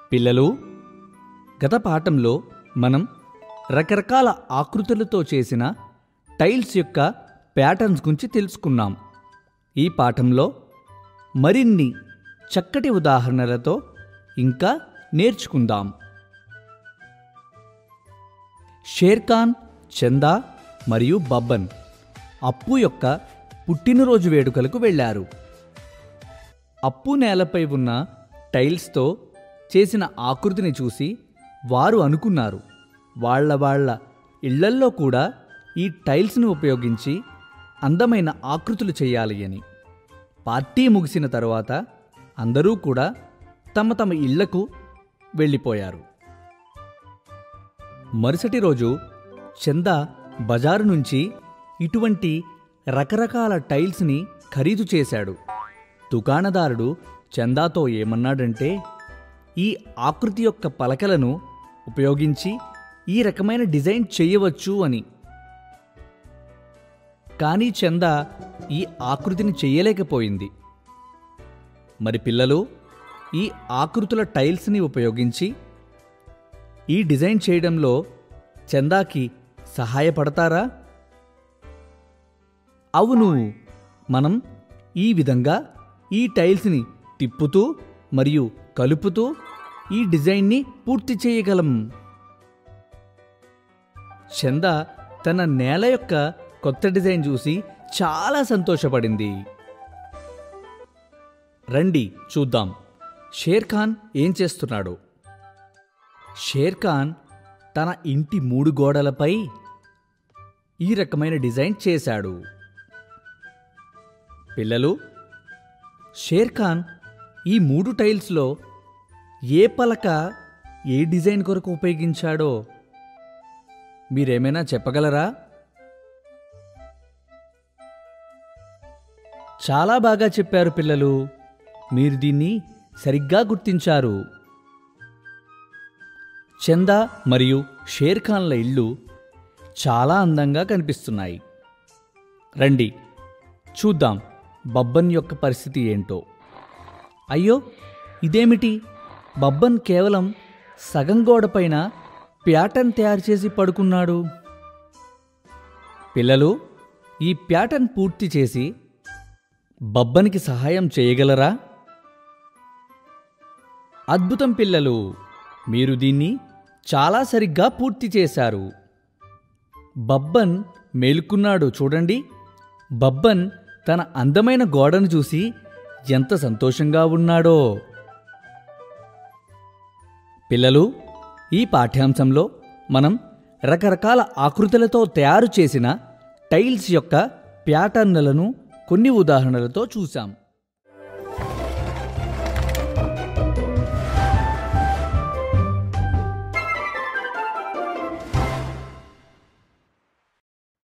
పిల్లలు గత పాఠంలో మనం రకరకాల ఆకృతులతో చేసిన టైల్స్ యొక్క ప్యాటర్న్స్ గురించి తెలుసుకున్నాం ఈ పాఠంలో మరిన్ని చక్కటి ఉదాహరణలతో ఇంకా నేర్చుకుందాం షేర్ఖాన్ చందా మరియు బబ్బన్ అప్పు యొక్క పుట్టినరోజు వేడుకలకు వెళ్ళారు అప్పు నేలపై ఉన్న టైల్స్తో చేసిన ఆకృతిని చూసి వారు అనుకున్నారు వాళ్ళ వాళ్ళ ఇళ్లల్లో కూడా ఈ టైల్స్ను ఉపయోగించి అందమైన ఆకృతులు చేయాలి అని పార్టీ ముగిసిన తరువాత అందరూ కూడా తమ తమ ఇళ్లకు వెళ్ళిపోయారు మరుసటి రోజు చందా బజారు నుంచి ఇటువంటి రకరకాల టైల్స్ని ఖరీదు చేశాడు దుకాణదారుడు చందాతో ఏమన్నాడంటే ఈ ఆకృతి యొక్క పలకలను ఉపయోగించి ఈ రకమైన డిజైన్ చేయవచ్చు అని కానీ చందా ఈ ఆకృతిని చెయ్యలేకపోయింది మరి పిల్లలు ఈ ఆకృతుల టైల్స్ని ఉపయోగించి ఈ డిజైన్ చేయడంలో చందాకి సహాయపడతారా అవును మనం ఈ విధంగా ఈ టైల్స్ని తిప్పుతూ మరియు కలుపుతూ ఈ డిజైన్ని పూర్తి చేయగలం చంద తన నేల యొక్క కొత్త డిజైన్ చూసి చాలా సంతోషపడింది రండి చూద్దాం షేర్ ఖాన్ ఏం చేస్తున్నాడు షేర్ ఖాన్ తన ఇంటి మూడు గోడలపై ఈ రకమైన డిజైన్ చేశాడు పిల్లలు షేర్ ఖాన్ ఈ మూడు టైల్స్లో ఏ పలక ఏ డిజైన్ కొరకు ఉపయోగించాడో మీరేమైనా చెప్పగలరా చాలా బాగా చెప్పారు పిల్లలు మీరు దీన్ని సరిగ్గా గుర్తించారు చందా మరియు షేర్ ఖాన్ల ఇళ్ళు చాలా అందంగా కనిపిస్తున్నాయి రండి చూద్దాం బబ్బన్ యొక్క పరిస్థితి ఏంటో అయ్యో ఇదేమిటి బబ్బన్ కేవలం సగం గోడపైన ప్యాటర్న్ తయారు చేసి పడుకున్నాడు పిల్లలు ఈ ప్యాటర్న్ పూర్తి చేసి బబ్బన్కి సహాయం చేయగలరా అద్భుతం పిల్లలు మీరు దీన్ని చాలా సరిగ్గా పూర్తి చేశారు బబ్బన్ మేలుకున్నాడు చూడండి బబ్బన్ తన అందమైన గోడను చూసి ఎంత సంతోషంగా ఉన్నాడో పిల్లలు ఈ పాఠ్యాంశంలో మనం రకరకాల ఆకృతులతో తయారు చేసిన టైల్స్ యొక్క ప్యాటర్న్లను కొన్ని ఉదాహరణలతో చూశాం